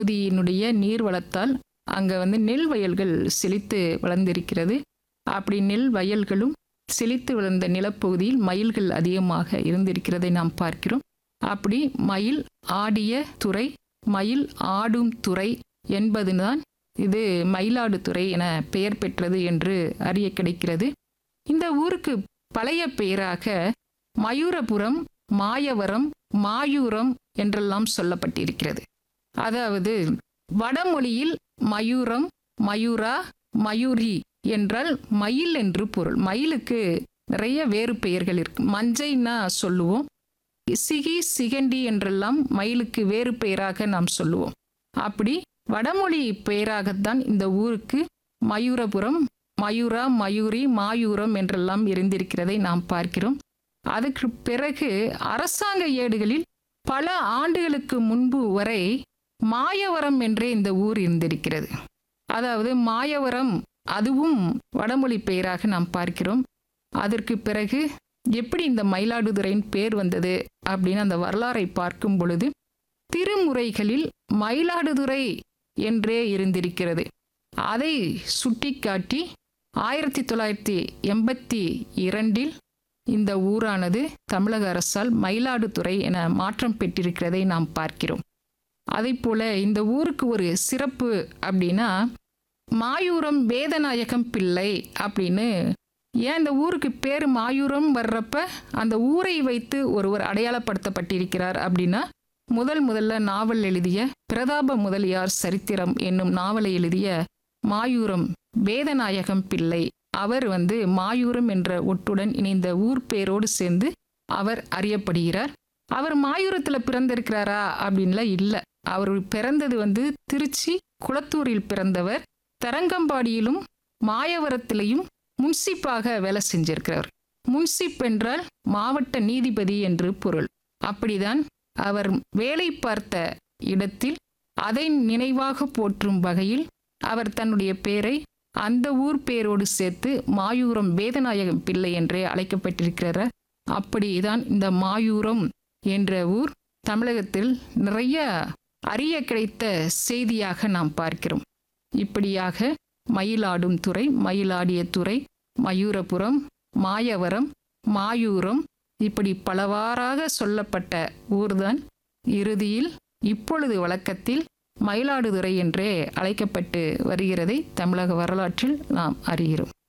பகுதியினுடைய நீர் வளத்தால் அங்கே வந்து நெல் வயல்கள் செழித்து வளர்ந்திருக்கிறது அப்படி நெல் வயல்களும் செழித்து வளர்ந்த நிலப்பகுதியில் மயில்கள் அதிகமாக இருந்திருக்கிறதை நாம் பார்க்கிறோம் அப்படி மயில் ஆடிய துறை மயில் ஆடும் துறை என்பதுதான் இது மயிலாடுதுறை என பெயர் பெற்றது என்று அறிய கிடைக்கிறது இந்த ஊருக்கு பழைய பெயராக மயூரபுரம் மாயவரம் மாயூரம் என்றெல்லாம் சொல்லப்பட்டிருக்கிறது அதாவது வடமொழியில் மயூரம் மயூரா மயூரி என்றால் மயில் என்று பொருள் மயிலுக்கு நிறைய வேறு பெயர்கள் இருக்கு மஞ்சைன்னா சொல்லுவோம் சிகி சிகண்டி என்றெல்லாம் மயிலுக்கு வேறு பெயராக நாம் சொல்லுவோம் அப்படி வடமொழி பெயராகத்தான் இந்த ஊருக்கு மயூரபுரம் மயூரா மயூரி மாயூரம் என்றெல்லாம் இருந்திருக்கிறதை நாம் பார்க்கிறோம் அதுக்கு பிறகு அரசாங்க ஏடுகளில் பல ஆண்டுகளுக்கு முன்பு வரை மாயவரம் என்றே இந்த ஊர் இருந்திருக்கிறது அதாவது மாயவரம் அதுவும் வடமொழி பெயராக நாம் பார்க்கிறோம் அதற்கு பிறகு எப்படி இந்த மயிலாடுதுறையின் பேர் வந்தது அப்படின்னு அந்த வரலாறை பார்க்கும் பொழுது திருமுறைகளில் மயிலாடுதுறை என்றே இருந்திருக்கிறது அதை சுட்டிக்காட்டி ஆயிரத்தி தொள்ளாயிரத்தி எண்பத்தி இரண்டில் இந்த ஊரானது தமிழக அரசால் மயிலாடுதுறை என மாற்றம் பெற்றிருக்கிறதை நாம் பார்க்கிறோம் அதே போல இந்த ஊருக்கு ஒரு சிறப்பு அப்படின்னா மாயூரம் வேதநாயகம் பிள்ளை அப்படின்னு ஏன் இந்த ஊருக்கு பேர் மாயூரம் வர்றப்ப அந்த ஊரை வைத்து ஒருவர் அடையாளப்படுத்தப்பட்டிருக்கிறார் அப்படின்னா முதல் முதல்ல நாவல் எழுதிய பிரதாப முதலியார் சரித்திரம் என்னும் நாவலை எழுதிய மாயூரம் வேதநாயகம் பிள்ளை அவர் வந்து மாயூரம் என்ற ஒட்டுடன் இணைந்த ஊர் பேரோடு சேர்ந்து அவர் அறியப்படுகிறார் அவர் மாயூரத்தில் பிறந்திருக்கிறாரா அப்படின்லாம் இல்லை அவர் பிறந்தது வந்து திருச்சி குளத்தூரில் பிறந்தவர் தரங்கம்பாடியிலும் மாயவரத்திலையும் முன்சிப்பாக வேலை செஞ்சிருக்கிறார் முன்சிப் என்றால் மாவட்ட நீதிபதி என்று பொருள் அப்படிதான் அவர் வேலை பார்த்த இடத்தில் அதை நினைவாக போற்றும் வகையில் அவர் தன்னுடைய பேரை அந்த ஊர் பேரோடு சேர்த்து மாயூரம் வேதநாயகம் பிள்ளை என்றே அழைக்கப்பட்டிருக்கிறார் அப்படிதான் இந்த மாயூரம் என்ற ஊர் தமிழகத்தில் நிறைய அறிய கிடைத்த செய்தியாக நாம் பார்க்கிறோம் இப்படியாக மயிலாடும் துறை மயிலாடிய துறை மயூரபுரம் மாயவரம் மாயூரம் இப்படி பலவாறாக சொல்லப்பட்ட ஊர்தான் இறுதியில் இப்பொழுது வழக்கத்தில் மயிலாடுதுறை என்றே அழைக்கப்பட்டு வருகிறதை தமிழக வரலாற்றில் நாம் அறிகிறோம்